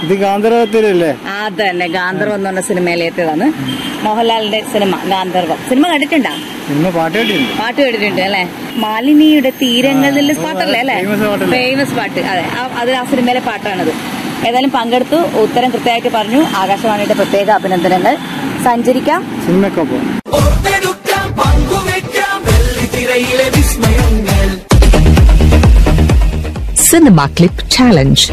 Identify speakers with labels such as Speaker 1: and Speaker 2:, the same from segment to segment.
Speaker 1: ഇത് ഗാന്ധർവത്തിലല്ലേ
Speaker 2: അതന്നെ ഗാന്ധർവം എന്ന് പറഞ്ഞ സിനിമയിലെത്തിയതാണ് മോഹൻലാലിന്റെ സിനിമ ഗാന്ധർവം സിനിമ കണ്ടിട്ടുണ്ടോ
Speaker 1: സിനിമ പാട്ട് കേട്ടിട്ടുണ്ട്
Speaker 2: പാട്ട് കേട്ടിട്ടുണ്ട് അല്ലെ മാലിനിയുടെ തീരങ്ങളിൽ പാട്ടല്ലേ അല്ലെ
Speaker 1: famous പാട്ടല്ലേ?
Speaker 2: ഫേമസ് പാട്ട് അതെ ആ- അത് ആ സിനിമയിലെ പാട്ടാണത് ഏതായാലും പങ്കെടുത്തു ഉത്തരം കൃത്യമായിട്ട് പറഞ്ഞു ആകാശവാണിയുടെ പ്രത്യേക അഭിനന്ദനങ്ങൾ സഞ്ചരിക്കാം
Speaker 1: സിനിമക്കൊപ്പം
Speaker 3: ഓർത്തെടുക്കാം പങ്കുവെക്കാം വെള്ളിത്തിരയിലെ വിസ്മയങ്ങൾ
Speaker 4: Cinema Clip Challenge.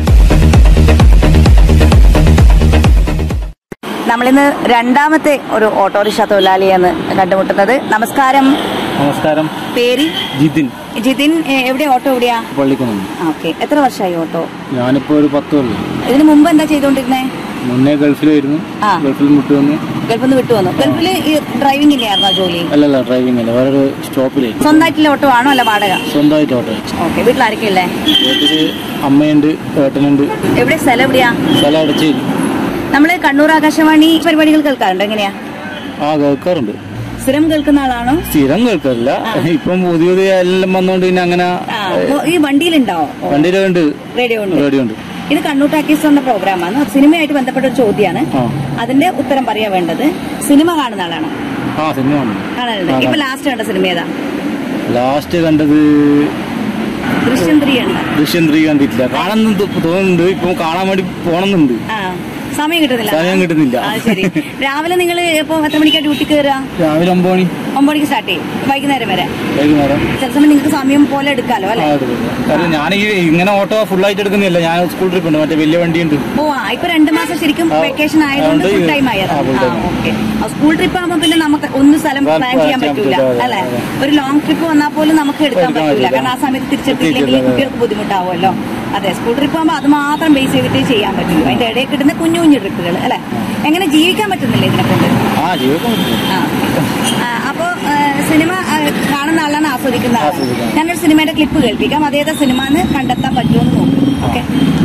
Speaker 2: നമ്മളിന്ന് രണ്ടാമത്തെ ഒരു ഓട്ടോറിക്ഷ തൊഴിലാളിയാണ് കണ്ടുമുട്ടുന്നത് നമസ്കാരം
Speaker 1: നമസ്കാരം
Speaker 2: പേര്
Speaker 1: ജിതിൻ
Speaker 2: ജിതിൻ എ- എവിടെയാ ഓട്ടോ എവിടെയാ
Speaker 1: പള്ളിക്കുന്ന്
Speaker 2: ഓക്കെ എത്ര വർഷമായി ഓട്ടോ
Speaker 1: ഞാനിപ്പോ ഒരു പത്ത് കൊല്ലം
Speaker 2: ഇതിനു മുമ്പ് എന്താ ചെയ്തോണ്ടിരുന്നേ
Speaker 1: മുന്നേ ഗൾഫിലായിരുന്നു
Speaker 2: ആ.
Speaker 1: ഗൾഫിൽ മുട്ട് വന്നു
Speaker 2: ഗൾഫിൽ നിന്ന് വിട്ടു വന്നു ഗൾഫിൽ ഈ ഡ്രൈവിംഗ് ഇല്ലായിരുന്നോ ജോലി
Speaker 1: അല്ലല്ല ഡ്രൈവിംഗ് അല്ല വേറൊരു സ്റ്റോപ്പിലായിരുന്നു
Speaker 2: സ്വന്തമായിട്ടുള്ള ഓട്ടോ ആണോ അല്ല വാടക
Speaker 1: സ്വന്തമായിട്ട് ഓട്ടോ
Speaker 2: ഓക്കെ വീട്ടിൽ ആരൊക്കെയല്ലേ
Speaker 1: വീട്ടില് അമ്മയുണ്ട് ഏട്ടനുണ്ട്
Speaker 2: എവിടെ സ്ഥലം എവിടെയാ
Speaker 1: സ്ഥലം അടച്ചേരി
Speaker 2: നമ്മള് കണ്ണൂർ ആകാശവാണി പരിപാടികൾ കേൾക്കാറുണ്ട് എങ്ങനെയാ
Speaker 1: ആ കേൾക്കാറുണ്ട്
Speaker 2: സ്ഥിരം കേൾക്കുന്ന ആളാണോ
Speaker 1: സ്ഥിരം കേൾക്കാറില്ല ഇപ്പം പുതിയ പുതിയ എല്ലാം വന്നോണ്ട് പിന്നെ അങ്ങനെ
Speaker 2: ആ, ഓ, ഈ വണ്ടിയിലുണ്ടാവോ ഓ,
Speaker 1: വണ്ടിയിലുണ്ട്
Speaker 2: റേഡിയോ ഉണ്ട്
Speaker 1: റേഡിയോ ഉണ്ട്
Speaker 2: ഇത് കണ്ണൂർ ടാക്കീസ് എന്ന പ്രോഗ്രാമാണ് സിനിമയായിട്ട് ബന്ധപ്പെട്ട ഒരു ചോദ്യമാണ്
Speaker 1: ആ
Speaker 2: അതിന്റെ ഉത്തരം പറയാൻ വേണ്ടത് സിനിമ കാണുന്ന ആളാണോ
Speaker 1: ആ സിനിമ ഉണ്ട്
Speaker 2: കാണാറുണ്ട്
Speaker 1: ആ,
Speaker 2: ഇപ്പൊ ലാസ്റ്റ് കണ്ട സിനിമ ഏതാ
Speaker 1: ലാസ്റ്റ് കണ്ടത്
Speaker 2: ദൃശ്യം ത്രീ ഉണ്ട്
Speaker 1: ദൃശ്യം ത്രീ കണ്ടിട്ടില്ല കാണാൻ തോന്നുന്നുണ്ട് ഇപ്പൊ കാണാൻ വേണ്ടി പോണമെന്നുണ്ട്
Speaker 2: ആ സമയം കിട്ടുന്നില്ല
Speaker 1: സമയം കിട്ടുന്നില്ല.
Speaker 2: ആ ശരി രാവിലെ നിങ്ങൾ ഇപ്പൊ എത്ര മണിക്കാ ഡ്യൂട്ടി കയറുക
Speaker 1: രാവിലെ ഒമ്പത് മണി
Speaker 2: ഒമ്പത് മണിക്ക് സ്റ്റാർട്ട് ചെയ്യും വൈകുന്നേരം വരെ
Speaker 1: വൈകുന്നേരം
Speaker 2: ചില സമയം നിങ്ങൾക്ക് സമയം പോലെ എടുക്കാലോ
Speaker 1: ആ,
Speaker 2: അല്ലെ
Speaker 1: എടുക്കുന്നു. കാരണം ഞാൻ ഈ ഇങ്ങനെ ഓട്ടോ ഫുൾ ആയിട്ട് എടുക്കുന്നില്ല ഞാൻ സ്കൂൾ ട്രിപ്പ് ഉണ്ട് മറ്റേ വലിയ വണ്ടിയുണ്ട്
Speaker 2: ഓ ആ ഇപ്പൊ രണ്ടു മാസം ശരിക്കും
Speaker 1: ആ,
Speaker 2: വെക്കേഷൻ ആയതുകൊണ്ട്
Speaker 1: അതുകൊണ്ട്
Speaker 2: ഫുൾ ടൈം
Speaker 1: ആ,
Speaker 2: ആയത്
Speaker 1: full
Speaker 2: ആ
Speaker 1: time.
Speaker 2: ഓക്കെ സ്കൂൾ ട്രിപ്പ് ആകുമ്പോൾ പിന്നെ നമുക്ക് ഒന്ന് സ്ഥലം
Speaker 1: Plan
Speaker 2: പ്ലാൻ ചെയ്യാൻ
Speaker 1: ചെയ്യാൻ
Speaker 2: പറ്റൂല
Speaker 1: പറ്റില്ല,
Speaker 2: അല്ലെ
Speaker 1: അതെ.
Speaker 2: ഒരു ലോങ് ട്രിപ്പ് വന്നാൽ പോലും നമുക്ക് എടുക്കാൻ
Speaker 1: എടുക്കാൻ
Speaker 2: പറ്റൂല
Speaker 1: പറ്റില്ല.
Speaker 2: കാരണം ആ സമയത്ത് തിരിച്ചെത്തിയില്ലെങ്കിൽ
Speaker 1: എത്തിയിട്ടില്ല, അതെ.
Speaker 2: കുട്ടികൾക്ക് ബുദ്ധിമുട്ടാവുമല്ലോ അതെ സ്കൂൾ ട്രിപ്പ് ആകുമ്പോൾ അത് മാത്രം ബേസ് ചെയ്തിട്ടേ ചെയ്യാൻ പറ്റുള്ളൂ അതിന്റെ ഇടയിൽ കിട്ടുന്ന കുഞ്ഞു കുഞ്ഞു ട്രിപ്പുകൾ അല്ലെ എങ്ങനെ ജീവിക്കാൻ പറ്റുന്നില്ല ഇതിനെ കൊണ്ട്
Speaker 1: ആ ജീവിതം
Speaker 2: ആ. ആ, അപ്പോ ആ, സിനിമ ആ, കാണുന്ന ആളാണ് ആസ്വദിക്കുന്ന ആളാണ്
Speaker 1: ആസ്വദിക്കുന്ന.
Speaker 2: ഞാനൊരു സിനിമയുടെ ക്ലിപ്പ് കേൾപ്പിക്കാം അതേതാ സിനിമ എന്ന് കണ്ടെത്താൻ പറ്റുമോ എന്ന് നോക്കും ഓക്കെ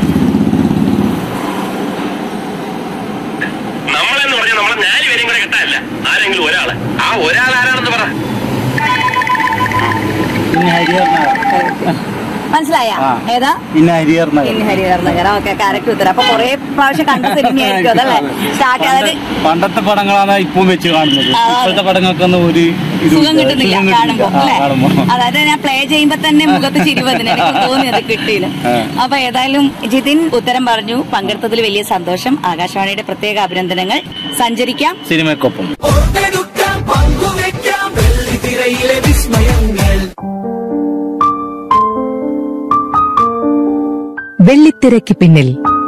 Speaker 5: നമ്മളെന്ന് പറഞ്ഞാൽ നമ്മളെ നാല് പേരും കൂടെ കിട്ടാനില്ല ആരെങ്കിലും ഒരാള് ആ ഒരാൾ ആരാണെന്ന് പറ
Speaker 1: പിന്നെ ഹരിഹർ നഗർ
Speaker 2: മനസ്സിലായ
Speaker 1: ആ.
Speaker 2: ഏതാ
Speaker 1: പിന്നെ ഹരിഹർ നഗർ
Speaker 2: ഇനി ഹരിഹർ നഗർ ഓക്കെ കറക്റ്റ് ഉത്തരം അപ്പൊ കുറെ പ്രാവശ്യം കണ്ട സിനിമയായിരിക്കും അതല്ലേ സ്റ്റാർട്ട് അതായത്
Speaker 1: പണ്ട- പണ്ടത്തെ പടങ്ങളാണ് ഇപ്പം വെച്ച് കാണുന്നത്
Speaker 2: ആ, അതെ.
Speaker 1: ഇപ്പോഴത്തെ പടങ്ങൾക്കൊന്നും ഒരു ഇത്
Speaker 2: സുഖം കിട്ടുന്നില്ല
Speaker 1: സുഖം
Speaker 2: കാണുമ്പോ
Speaker 1: ആ,
Speaker 2: അല്ലെ
Speaker 1: കാണുമ്പോ
Speaker 2: അതായത് ഞാൻ പ്ലേ ചെയ്യുമ്പോ തന്നെ മുഖത്ത് ചിരിവതിന് എനിക്ക് തോന്നിയത് കിട്ടിയില്ല
Speaker 1: ആ.
Speaker 2: അപ്പൊ ഏതായാലും ജിതിൻ ഉത്തരം പറഞ്ഞു പങ്കെടുത്തതിൽ വലിയ സന്തോഷം ആകാശവാണിയുടെ പ്രത്യേക അഭിനന്ദനങ്ങൾ സഞ്ചരിക്കാം
Speaker 1: സിനിമക്കൊപ്പം
Speaker 3: ഓർത്തെടുക്കാം പങ്കുവെക്കാം വെള്ളിത്തിരയിലെ വിസ്മയങ്ങൾ
Speaker 4: വെള്ളിത്തിരയ്ക്ക് പിന്നിൽ